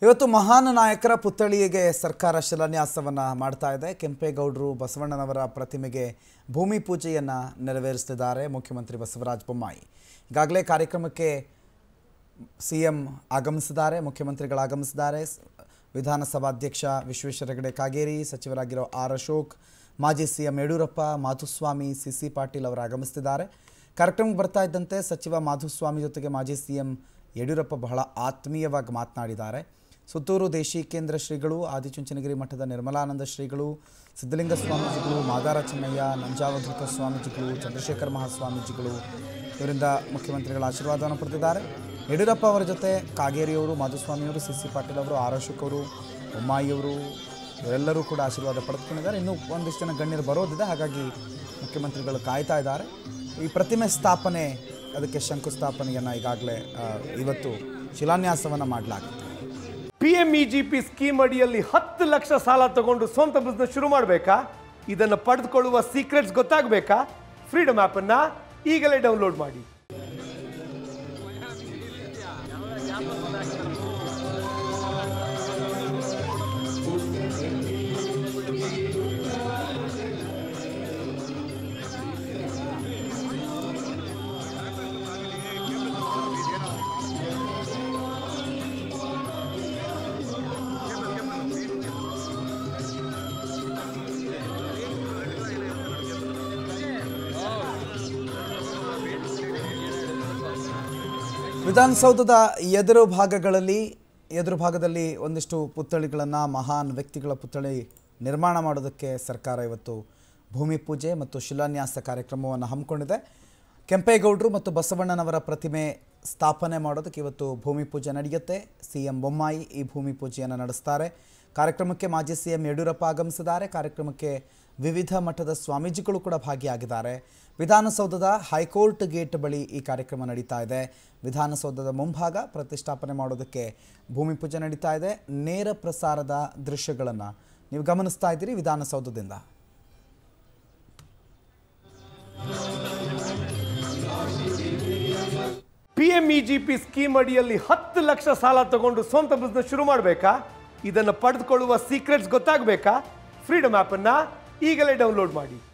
ಇವತ್ತು ಮಹಾನ್ ನಾಯಕರ ಪುತ್ಥಳಿಗೆ ಸರ್ಕಾರ ಶಿಲಾನ್ಯಾಸವನ್ನ ಮಾಡ್ತಾ ಇದೆ ಕೆಂಪೇಗೌಡರು ಬಸವಣ್ಣನವರ ಪ್ರತಿಮೆಗೆ ಭೂಮಿ ಪೂಜೆಯನ್ನ ನೆರವೇರಿಸುತ್ತಿದ್ದಾರೆ ಮುಖ್ಯಮಂತ್ರಿ ಬಸವರಾಜ ಬೊಮ್ಮಾಯಿ ಈಗಾಗಲೇ ಕಾರ್ಯಕ್ರಮಕ್ಕೆ ಸಿ ಎಂ ಆಗಮಿಸಿದ್ದಾರೆ ಮುಖ್ಯಮಂತ್ರಿಗಳು ಆಗಮಿಸಿದ್ದಾರೆ ಸ್- ವಿಧಾನಸಭಾಧ್ಯಕ್ಷ ವಿಶ್ವೇಶ್ವರ ಹೆಗಡೆ ಕಾಗೇರಿ ಸಚಿವರಾಗಿರೋ ಆರ್ ಅಶೋಕ್ ಮಾಜಿ C M Yediyurappa Madhuswamy C C Patil ಅವರು ಆಗಮಿಸ್ತಿದ್ದಾರೆ ಕಾರ್ಯಕ್ರಮಕ್ಕೆ ಬರ್ತಾ ಇದ್ದಂತೆ ಸಚಿವ ಮಾಧುಸ್ವಾಮಿ ಜೊತೆಗೆ ಮಾಜಿ ಸಿ ಎಂ ಯಡಿಯೂರಪ್ಪ ಬಹಳ ಆತ್ಮೀಯವಾಗಿ ಮಾತನಾಡಿದ್ದಾರೆ ಸುತ್ತೂರು ದೇಶಿ ಕೇಂದ್ರ ಶ್ರೀಗಳು ಆದಿಚುಂಚನಗಿರಿ ಮಠದ ನಿರ್ಮಲಾನಂದ ಶ್ರೀಗಳು ಸಿದ್ಧಲಿಂಗ ಸ್ವಾಮೀಜಿಗಳು ಮಾದಾರ ಚೆನ್ನಯ್ಯ ನಂಜಾವಧೂತ ಸ್ವಾಮೀಜಿಗಳು ಚಂದ್ರಶೇಖರ ಮಹಾಸ್ವಾಮೀಜಿಗಳು ಇವರಿಂದ ಮುಖ್ಯಮಂತ್ರಿಗಳ ಆಶೀರ್ವಾದವನ್ನು ಪಡೆದಿದ್ದಾರೆ ಯಡಿಯೂರಪ್ಪ ಅವರ ಜೊತೆ ಕಾಗೇರಿಯವರು ಮಾಧುಸ್ವಾಮಿಯವರು ಸಿ ಸಿ ಪಾಟೀಲ್ ಅವರು ಆರ್ ಅಶೋಕ್ ಅವರು ಬೊಮ್ಮಾಯಿಯವರು ಇವರೆಲ್ಲರೂ ಕೂಡ ಆಶೀರ್ವಾದ ಪಡೆದುಕೊಂಡಿದ್ದಾರೆ ಇನ್ನೂ ಒಂದಿಷ್ಟು ಜನ ಗಣ್ಯರು ಬರೋದಿದೆ ಹಾಗಾಗಿ ಮುಖ್ಯಮಂತ್ರಿಗಳು ಕಾಯ್ತಾ ಇದ್ದಾರೆ ಈ ಪ್ರತಿಮೆ ಸ್ಥಾಪನೆ ಅದಕ್ಕೆ ಶಂಕುಸ್ಥಾಪನೆಯನ್ನು ಈಗಾಗಲೇ ಆ, ಇವತ್ತು ಶಿಲಾನ್ಯಾಸವನ್ನು ಮಾಡಲಾಗುತ್ತೆ P M E G P scheme ಅಡಿಯಲ್ಲಿ ಹತ್ತು ಲಕ್ಷ ಸಾಲ ತಗೊಂಡು ಸ್ವಂತ ಬಿಸ್ನೆಸ್ ಶುರು ಮಾಡಬೇಕಾ ಇದನ್ನು ಪಡೆದುಕೊಳ್ಳುವ ಸೀಕ್ರೆಟ್ಸ್ ಗೊತ್ತಾಗಬೇಕಾ ಫ್ರೀಡಮ್ ಆ್ಯಪನ್ನು ಈಗಲೇ ಡೌನ್ಲೋಡ್ ಮಾಡಿ ವಿಧಾನಸೌಧದ ಎದುರು ಭಾಗಗಳಲ್ಲಿ ಎದುರು ಭಾಗದಲ್ಲಿ ಒಂದಿಷ್ಟು ಪುತ್ಥಳಿಗಳನ್ನು ಮಹಾನ್ ವ್ಯಕ್ತಿಗಳ ಪುತ್ಥಳಿ ನಿರ್ಮಾಣ ಮಾಡೋದಕ್ಕೆ ಸರ್ಕಾರ ಇವತ್ತು ಭೂಮಿ ಪೂಜೆ ಮತ್ತು ಶಿಲಾನ್ಯಾಸ ಕಾರ್ಯಕ್ರಮವನ್ನು ಹಮ್ಮಿಕೊಂಡಿದೆ ಕೆಂಪೇಗೌಡರು ಮತ್ತು ಬಸವಣ್ಣನವರ ಪ್ರತಿಮೆ ಸ್ಥಾಪನೆ ಮಾಡೋದಕ್ಕೆ ಇವತ್ತು ಭೂಮಿ ಪೂಜೆ ನಡೆಯುತ್ತೆ ಸಿ ಎಂ ಬೊಮ್ಮಾಯಿ ಈ ಭೂಮಿ ಪೂಜೆಯನ್ನು ನಡೆಸ್ತಾರೆ ಕಾರ್ಯಕ್ರಮಕ್ಕೆ ಮಾಜಿ ಸಿ ಎಂ ಯಡಿಯೂರಪ್ಪ ಆಗಮಿಸಿದ್ದಾರೆ ಕಾರ್ಯಕ್ರಮಕ್ಕೆ ವಿವಿಧ ಮಠದ ಸ್ವಾಮೀಜಿಗಳು ಕೂಡ ಭಾಗಿಯಾಗಿದ್ದಾರೆ ವಿಧಾನಸೌಧದ ಹೈಕೋರ್ಟ್ ಗೇಟ್ ಬಳಿ ಈ ಕಾರ್ಯಕ್ರಮ ನಡೀತಾ ಇದೆ ವಿಧಾನಸೌಧದ ಮುಂಭಾಗ ಪ್ರತಿಷ್ಠಾಪನೆ ಮಾಡೋದಕ್ಕೆ ಭೂಮಿ ಪೂಜೆ ನಡೀತಾ ಇದೆ ನೇರ ಪ್ರಸಾರದ ದೃಶ್ಯಗಳನ್ನು ನೀವು ಗಮನಿಸ್ತಾ ಇದ್ದೀರಿ ವಿಧಾನಸೌಧದಿಂದ P M E G P scheme ಅಡಿಯಲ್ಲಿ ಹತ್ತು ಲಕ್ಷ ಸಾಲ ತಗೊಂಡು ಸ್ವಂತ ಬಿಸ್ನೆಸ್ ಶುರು ಮಾಡಬೇಕಾ ಇದನ್ನು ಪಡೆದುಕೊಳ್ಳುವ ಸೀಕ್ರೆಟ್ಸ್ ಗೊತ್ತಾಗಬೇಕಾ ಫ್ರೀಡಮ್ ಆ್ಯಪನ್ನು ಈಗಲೇ ಡೌನ್ಲೋಡ್ ಮಾಡಿ